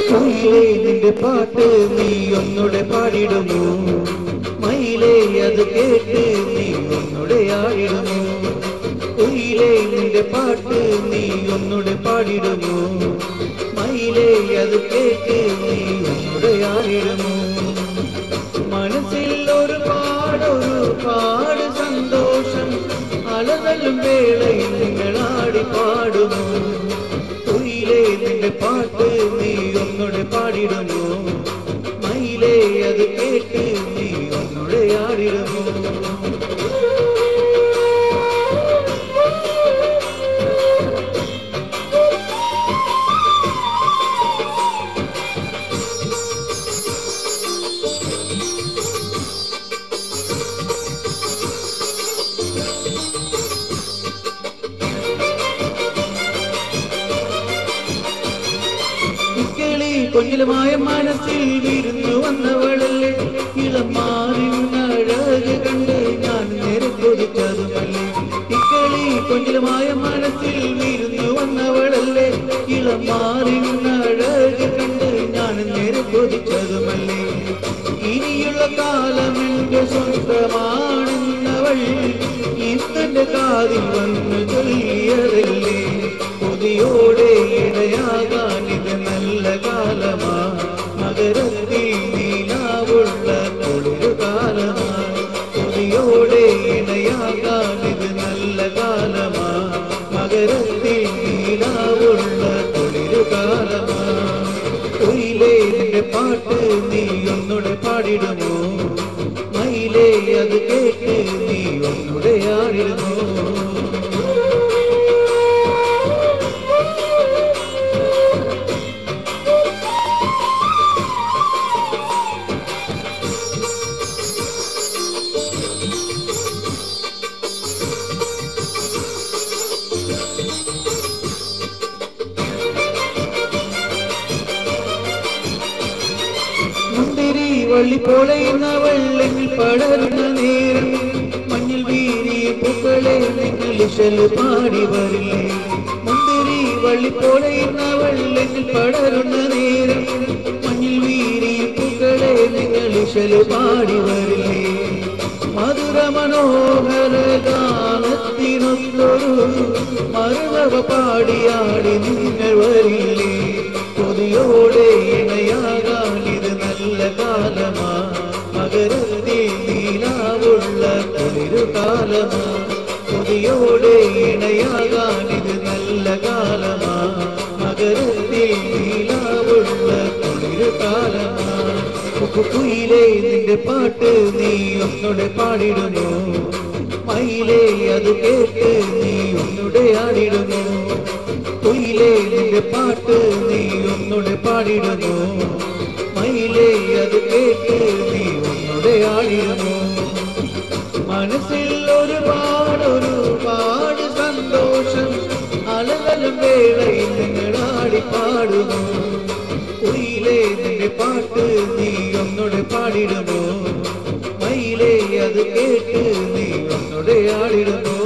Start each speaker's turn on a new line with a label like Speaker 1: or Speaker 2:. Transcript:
Speaker 1: കുയിലേ നിന്റെ പാട്ട് നീ ഒന്നുടെ പാടിടുമോ മയിലേ അത് കേട്ട് നീ ഒന്നുടെ ആടിടുമോ കുയിലേ നിന്റെ പാട്ട് നീ ഒന്നുടെ പാടിടുമോ മയിലേ അത് കേട്ട് നീ ഒന്നുടെ ആടിടുമോ മനസ്സിൽ ഒരു പാടൊരു പാട് സന്തോഷം അലതലും വേളയിൽ നിങ്ങൾ ആടി പാടുമോ കുയിലേ നിന്റെ പാട്ട് നീ ഒന്നുടെ പാടിടുമോ മയിലേ അത് കേട്ട് നീ ഒന്നുടെ ആടിടുമോ ഇക്കിളി കൊഞ്ഞിലുമായ മനസ്സിൽ വിരുന്നു വന്നവളല്ലേ ഇളം മാറി അഴക് കണ്ട് ഞാൻ നേരെ കൊതിച്ചതുമല്ലേ ഇക്കിളി കൊഞ്ഞിലുമായ മനസ്സിൽ വിരുന്നു വന്നവളല്ലേ ഇളം മാറി അഴക് കണ്ട് ഞാൻ നേരെ കൊതിച്ചതുമല്ലേ ഇനിയുള്ള കാലം എന്റെ സ്വന്തമാണെന്നവൾ ഇന്നന്റെ കാതിൽ വന്ന് ചൊല്ലിയതല്ലേ കൊതിയോടെ ഇടയാകാൻ ഇത് നല്ല കാലമാ മകരത്തിൽ നീലാവുള്ള കുളിരു കാലമാ കൊതിയോടെ ഇടയാകാൻ ഇത് നല്ല കാലമാ മകരത്തിൽ നീലാവുള്ള കുളിരു കാലമാ കുയിലേ നിന്റെ പാട്ട് നീ ഒന്നുടെ പാടിടുമോ മയിലേ അത് കേട്ട് നീ ഒന്നുടെ ആടിടുമോ മുന്തിരി വള്ളി പൊളയുന്നവൾ എന്നിൽ പടരുന്ന നേരം മഞ്ഞിൽ വീരിയ പൂക്കളെ നിങ്ങൾ ഇശല് പാടി വരില്ലേ മുന്തിരി വള്ളി പൊളയുന്നവൾ എന്നിൽ പടരുന്ന നേരം മഞ്ഞിൽ വീരിയ പൂക്കളെ നിങ്ങൾ ഇശല് പാടി വരില്ലേ മധുര മനോഹര ഗാനത്തിനൊത്തൊരു മറുവ പാടിയാടി നിങ്ങൾ വരില്ലേ കൊതിയോടെ ഇണയാകാൻ ഇത് നല്ല കാലമാ മകരത്തിൽ നീലാവുള്ള കുളിരു കാലമാ കൊതിയോടെ ഇണയാകാൻ ഇത് നല്ല കാലമാ മകരത്തിൽ നീലാവുള്ള കുളിരു കാലമാ കുയിലേ നിന്റെ പാട്ട് നീ ഒന്നുടെ പാടിടുമോ മയിലേ അത് കേട്ട് നീ ഒന്നുടെ ആടിടുമോ കുയിലേ നിന്റെ പാട്ട് നീ ഒന്നുടെ പാടിടുമോ മയിലേ അത് കേട്ട് നീ ഒന്നുടെ ആടിടുമോ മനസ്സിൽ ഒരുപാട് ഒരുപാട് സന്തോഷം അലകലും വേളയിൽ നിങ്ങൾ ആടി പാടുമോ കുയിലേ നിന്റെ പാട്ട് നീ ഒന്നുടെ പാടിടുമോ മയിലേ അത് കേട്ട് നീ ഒന്നുടെ ആടിടുമോ